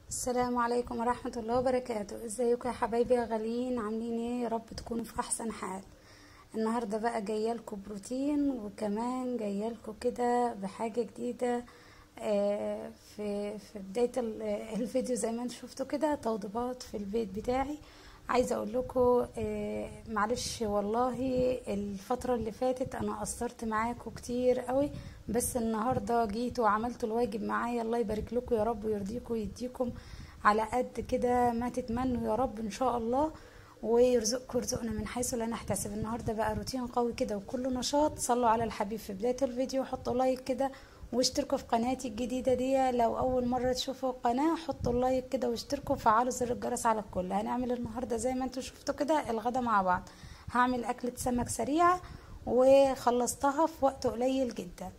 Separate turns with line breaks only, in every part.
السلام عليكم ورحمة الله وبركاته ازيكم يا حبايبي يا غاليين عاملين ايه يا رب تكونوا في احسن حال النهاردة بقى جايالكم بروتين وكمان جايالكم كده بحاجة جديدة آه، في في بداية ال- الفيديو زي ما انتم شفتوا كده توضيبات في البيت بتاعي عايزة اقول لكم معلش والله الفترة اللي فاتت انا قصرت معاكم كتير قوي بس النهاردة جيت وعملت الواجب معايا الله يبارك لكم يا رب ويرضيكم ويديكم على قد كده ما تتمنوا يا رب ان شاء الله ويرزقكم رزقنا من حيث لا نحتسب النهارده بقى روتين قوي كده وكله نشاط صلوا على الحبيب في بداية الفيديو حطوا لايك كده واشتركوا في قناتي الجديدة دي لو أول مرة تشوفوا القناة حطوا اللايك كده واشتركوا وفعلوا زر الجرس على الكل هنعمل النهاردة زي ما انتوا شفتوا كده الغدا مع بعض هعمل أكلة سمك سريعة وخلصتها في وقت قليل جدا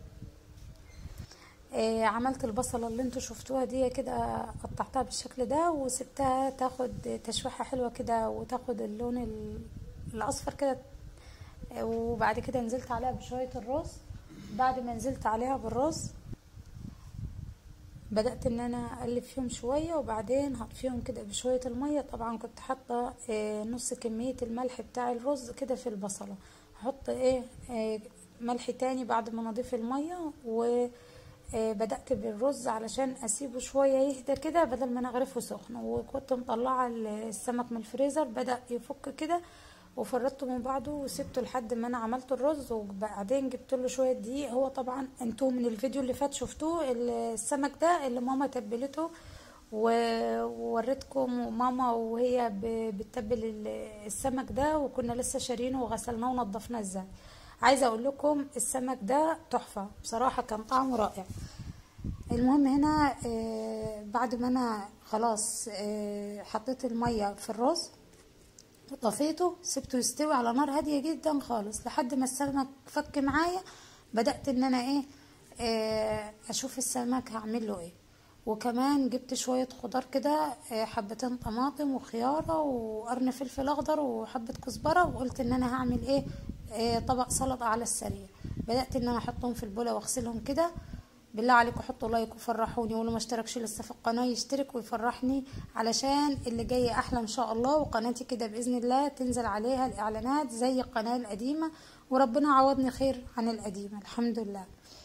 آه، عملت البصلة اللي انتوا شفتوها دي كده قطعتها بالشكل ده وسبتها تاخد تشويحة حلوة كده وتاخد اللون ال- الأصفر كده آه، وبعد كده نزلت عليها بشوية الرز بعد ما نزلت عليها بالرز بدأت ان انا اقلب فيهم شوية وبعدين هطفيهم كده بشوية المية طبعا كنت حاطة آه، نص كمية الملح بتاع الرز كده في البصلة هحط ايه آه، ملح تاني بعد ما نضيف المية و آه، بدأت بالرز علشان اسيبه شوية يهدى كده بدل ما انا اغرفه سخن وكنت مطلعة السمك من الفريزر بدأ يفك كده وفردته من بعضه وسبته لحد ما انا عملت الرز وبعدين جبت له شويه دقيق هو طبعا انتوا من الفيديو اللي فات شفتوه السمك ده اللي ماما تبلته و- ووريتكم ماما وهي ب- بتتبل ال- السمك ده وكنا لسه شارينه وغسلناه ونضفناه ازاي عايزه اقول لكم السمك ده تحفه بصراحه كان طعمه رائع المهم هنا آه، بعد ما انا خلاص آه، حطيت الميه في الرز طفيته سبته يستوي على نار هادية جدا خالص لحد ما السمك فك معايا بدأت ان انا ايه آه، اشوف السمك هعمل له ايه وكمان جبت شوية خضار كده آه، حبتين طماطم وخيارة وقرن فلفل اخضر وحبة كزبرة وقلت ان انا هعمل ايه آه، طبق سلطة على السريع بدأت ان انا احطهم في البولة واغسلهم كده بالله عليكم حطوا لايك وفرحوني واللي ما اشتركش لسه في القناه يشترك ويفرحني علشان اللي جاي احلى ان شاء الله وقناتي كده باذن الله تنزل عليها الاعلانات زي القناه القديمه وربنا عوضني خير عن القديمه الحمد لله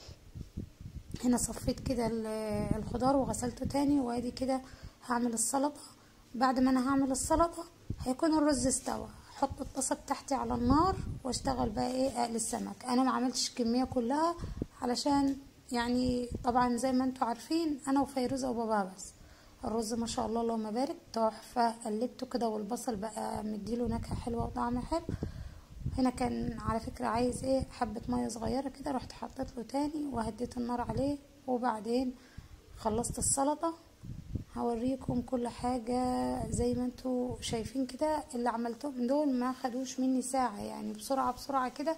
هنا صفيت كده ال- الخضار وغسلته تاني وادي كده هعمل السلطه بعد ما انا هعمل السلطه هيكون الرز استوى احط الطاسه بتاعتي على النار واشتغل بقى ايه اقلي السمك انا ما عملتش الكميه كلها علشان يعني طبعا زي ما انتوا عارفين انا وفيروزه وبابا بس الرز ما شاء الله اللهم بارك تحفه قلبته كده والبصل بقى مديله نكهه حلوه وطعم حلو هنا كان على فكرة عايز ايه حبة مية صغيرة كده رحت حطيت له تاني وهديت النار عليه وبعدين خلصت السلطة هوريكم كل حاجة زي ما انتوا شايفين كده اللي عملتهم دول ما خدوش مني ساعة يعني بسرعة بسرعة كده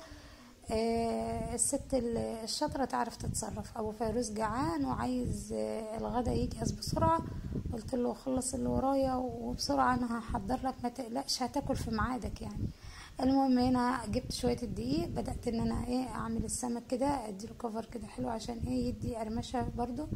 آه الست ال- الشاطرة تعرف تتصرف ابو فيروز جعان وعايز آه الغدا يجهز بسرعة قلت له خلص اللي ورايا وبسرعة انا هحضر لك ما تقلقش هتاكل في ميعادك يعني المهم هنا جبت شويه الدقيق بدات ان انا ايه اعمل السمك كده اديله كفر كده حلو عشان ايه يدي قرمشه برضو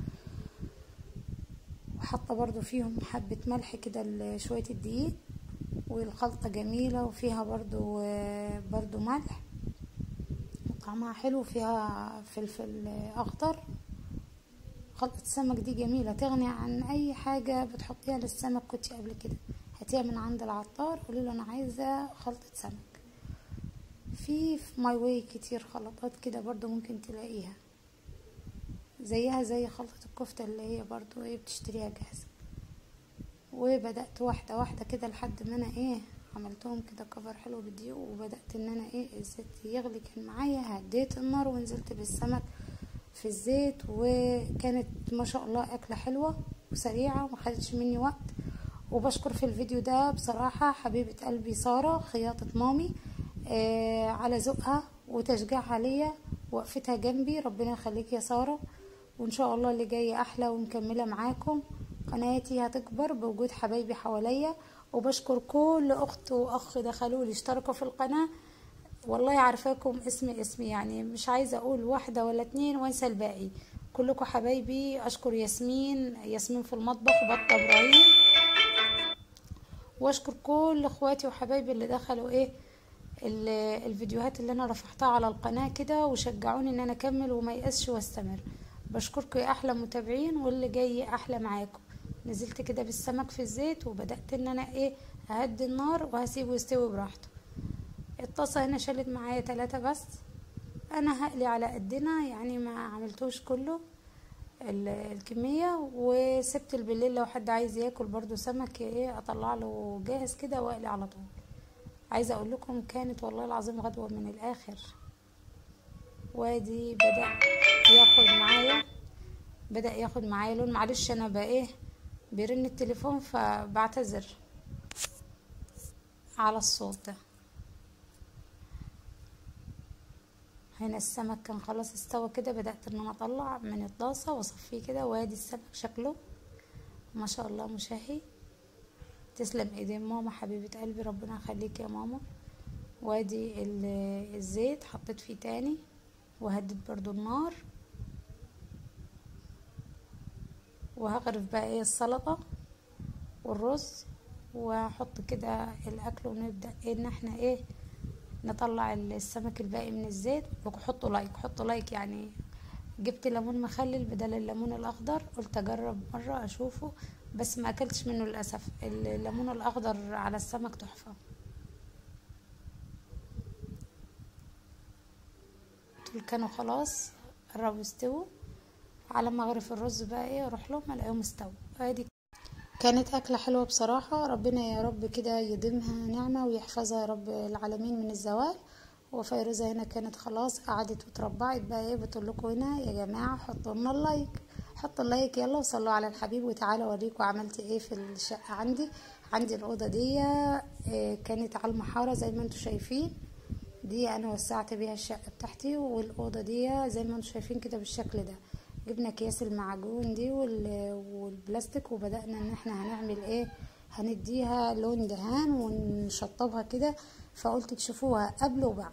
وحاطه برضو فيهم حبه ملح كده ل- شويه الدقيق والخلطه جميله وفيها برضو آه، برضو ملح وطعمها حلو فيها فلفل اخضر خلطة السمك دي جميلة تغني عن أي حاجة بتحطيها للسمك كنتي قبل كده هاتيها من عند العطار قولي له أنا عايزة خلطة سمك في في ماي واي كتير خلطات كده برضو ممكن تلاقيها زيها زي خلطة الكفتة اللي هي برضو ايه بتشتريها جاهزة وبدأت واحدة واحدة كده لحد ما انا ايه عملتهم كده كفر حلو بالدقيق وبدأت ان انا ايه الزيت يغلي كان معايا هديت النار ونزلت بالسمك في الزيت وكانت ما شاء الله أكلة حلوة وسريعة وما خدتش مني وقت وبشكر في الفيديو ده بصراحة حبيبة قلبي سارة خياطة مامي آه على ذوقها وتشجيعها ليا وقفتها جنبي ربنا يخليك يا سارة وإن شاء الله اللي جاي أحلى ومكملة معاكم قناتي هتكبر بوجود حبايبي حواليا وبشكر كل أخت وأخ دخلوا لي اشتركوا في القناة والله عارفاكم اسمي اسمي يعني مش عايزة أقول واحدة ولا اتنين وانسى الباقي كلكم حبايبي اشكر ياسمين ياسمين في المطبخ بطه ابراهيم واشكر كل اخواتي وحبايبي اللي دخلوا ايه الفيديوهات اللي انا رفعتها على القناه كده وشجعوني ان انا اكمل وما يأسش واستمر بشكركم يا احلى متابعين واللي جاي احلى معاكم نزلت كده بالسمك في الزيت وبدأت ان انا ايه اهدي النار وهسيبه يستوي براحته الطاسة هنا شالت معايا ثلاثة بس انا هقلي على قدنا يعني ما عملتوش كله الكمية وسبت بالليل لو حد عايز ياكل برضو سمك ايه اطلع له جاهز كده واقلي على طول عايزة اقول لكم كانت والله العظيم غدوة من الاخر وادي بدأ ياخد معايا بدأ ياخد معايا لون معلش انا بقى ايه بيرن التليفون فبعتذر على الصوت ده هنا السمك كان خلاص استوى كده بدأت ان انا اطلع من الطاسة واصفيه كده وادي السمك شكله ما شاء الله مشهي تسلم ايدين ماما حبيبة قلبي ربنا يخليك يا ماما وادي الزيت حطيت فيه تاني وهدد برضو النار وهغرف بقى ايه السلطة والرز وهحط كده الاكل ونبدأ ان احنا ايه نطلع السمك الباقي من الزيت وحطوا لايك حطوا لايك يعني جبت ليمون مخلل بدل الليمون الاخضر قلت اجرب مرة اشوفه بس ما اكلتش منه للاسف الليمون الاخضر على السمك تحفة دول كانوا خلاص قربوا يستووا على ما اغرف الرز بقى ايه اروح لهم الاقيهم استووا ادي كانت اكله حلوه بصراحه ربنا يا رب كده يديمها نعمه ويحفظها يا رب العالمين من الزوال وفيروزه هنا كانت خلاص قعدت وتربعت بقى ايه بتقول لكم هنا يا جماعه حطوا لنا اللايك حطوا اللايك يلا وصلوا على الحبيب وتعالوا اوريكم عملت ايه في الشقه عندي عندي الاوضه دي كانت على المحاره زي ما انتم شايفين دي انا وسعت بيها الشقه بتاعتي والاوضه دي زي ما انتم شايفين كده بالشكل ده جبنا اكياس المعجون دي والبلاستيك وبدأنا ان احنا هنعمل ايه هنديها لون دهان ونشطبها كده فقلت تشوفوها قبل وبعد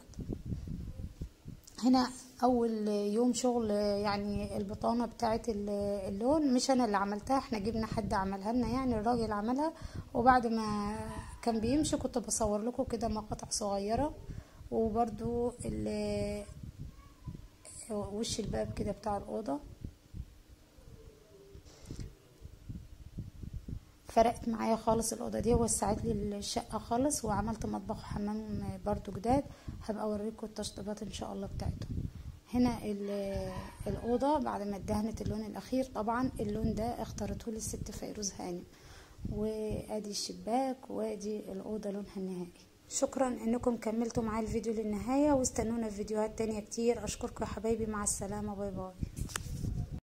هنا اول يوم شغل يعني البطانه بتاعت اللون مش انا اللي عملتها احنا جبنا حد عملها لنا يعني الراجل عملها وبعد ما كان بيمشي كنت بصور لكم كده مقاطع صغيره وبرده وش الباب كده بتاع الاوضه فرقت معايا خالص الاوضه دي وسعت لي الشقه خالص وعملت مطبخ وحمام برضو جداد هبقى اوريكم التشطيبات ان شاء الله بتاعتهم هنا الاوضه بعد ما ادهنت اللون الاخير طبعا اللون ده اختارته لي الست فيروز هانم وادي الشباك وادي الاوضه لونها النهائي شكرا انكم كملتوا معايا الفيديو للنهايه واستنونا في فيديوهات تانية كتير اشكركم يا حبايبي مع السلامه باي باي